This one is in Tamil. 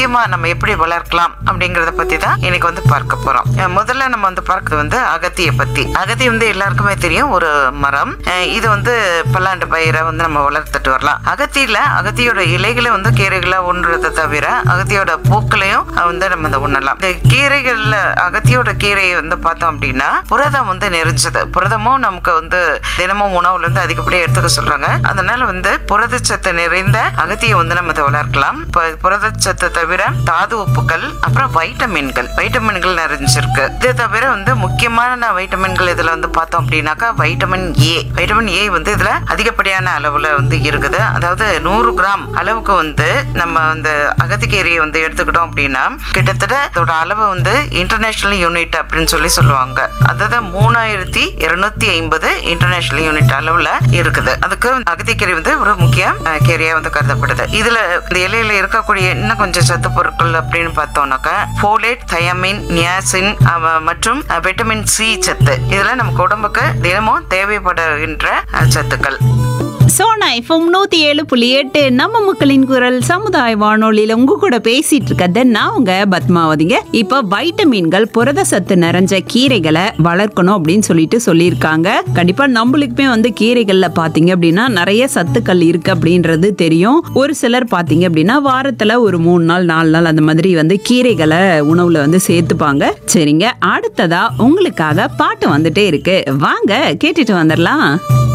முக்கியமா நம்ம எப்படி வளர்க்கலாம் அப்படிங்கறத பத்தி தான் இன்னைக்கு வந்து பார்க்க போறோம் அஹ் முதல்ல நம்ம வந்து பார்க்கிறது வந்து அகத்திய பத்தி அகத்தி வந்து எல்லாருக்குமே தெரியும் ஒரு மரம் அஹ் இது வந்து பல்லாண்டு பயிரை வந்து நம்ம வளர்த்துட்டு வரலாம் அகத்தியில அகத்தியோட இலைகளை வந்து கீரைகளை உண்றதை தவிர அகத்தியோட பூக்களையும் அஹ் வந்து நம்ம வந்து உண்ணலாம் இந்த கீரைகள்ல அகத்தியோட கீரையை வந்து பார்த்தோம் அப்படின்னா புரதம் வந்து நிறைஞ்சது புரதமும் நமக்கு வந்து தினமும் உணவுல இருந்து அதிகப்படியாக எடுத்துக்க சொல்றாங்க அதனால வந்து புரதச்சத்து நிறைந்த அகத்தியை வந்து நம்ம இதை வளர்க்கலாம் இப்ப புரதச்சத்தை தவிர தாது உப்புகள் அப்புறம் வைட்டமின்கள் வைட்டமின்கள் நிறைஞ்சிருக்கு இது தவிர வந்து முக்கியமான வைட்டமின்கள் இதுல வந்து பார்த்தோம் அப்படின்னாக்கா வைட்டமின் ஏ வைட்டமின் ஏ வந்து இதுல அதிகப்படியான அளவுல வந்து இருக்குது அதாவது நூறு கிராம் அளவுக்கு வந்து நம்ம அந்த அகத்திக்கீரையை வந்து எடுத்துக்கிட்டோம் அப்படின்னா கிட்டத்தட்ட இதோட அளவு வந்து இன்டர்நேஷனல் யூனிட் அப்படின்னு சொல்லி சொல்லுவாங்க அதாவது மூணாயிரத்தி இருநூத்தி ஐம்பது இன்டர்நேஷனல் யூனிட் அளவுல இருக்குது அதுக்கு அகத்திக்கீரை வந்து ஒரு முக்கிய அஹ், கீரையா வந்து கருதப்படுது இதுல இந்த இலையில இருக்கக்கூடிய இன்னும் கொஞ்சம் சத்து பொருட்கள் அப்படின்னு பார்த்தோம்னாக்கா ஃபோலேட் தயமின் நியாசின் அவ- மற்றும் அஹ், விட்டமின் சி சத்து இதெல்லாம் நமக்கு உடம்புக்கு தினமும் தேவைப்படுகின்ற அஹ், சத்துக்கள் சோனா எஃப்எம் நூத்தி ஏழு புள்ளி எட்டு நம்ம மக்களின் குரல் சமுதாய வானொலியில உங்க கூட பேசிட்டு இருக்கிறது நான் உங்க பத்மாவதிங்க இப்ப வைட்டமின்கள் புரத சத்து நிறைஞ்ச கீரைகளை வளர்க்கணும் அப்படின்னு சொல்லிட்டு சொல்லியிருக்காங்க கண்டிப்பா நம்மளுக்குமே வந்து கீரைகள்ல பாத்தீங்க அப்படின்னா நிறைய சத்துக்கள் இருக்கு அப்படின்றது தெரியும் ஒரு சிலர் பாத்தீங்க அப்படின்னா வாரத்துல ஒரு மூணு நாள் நாலு நாள் அந்த மாதிரி வந்து கீரைகளை உணவுல வந்து சேர்த்துப்பாங்க சரிங்க அடுத்ததா உங்களுக்காக பாட்டு வந்துட்டே இருக்கு வாங்க கேட்டுட்டு வந்துடலாம்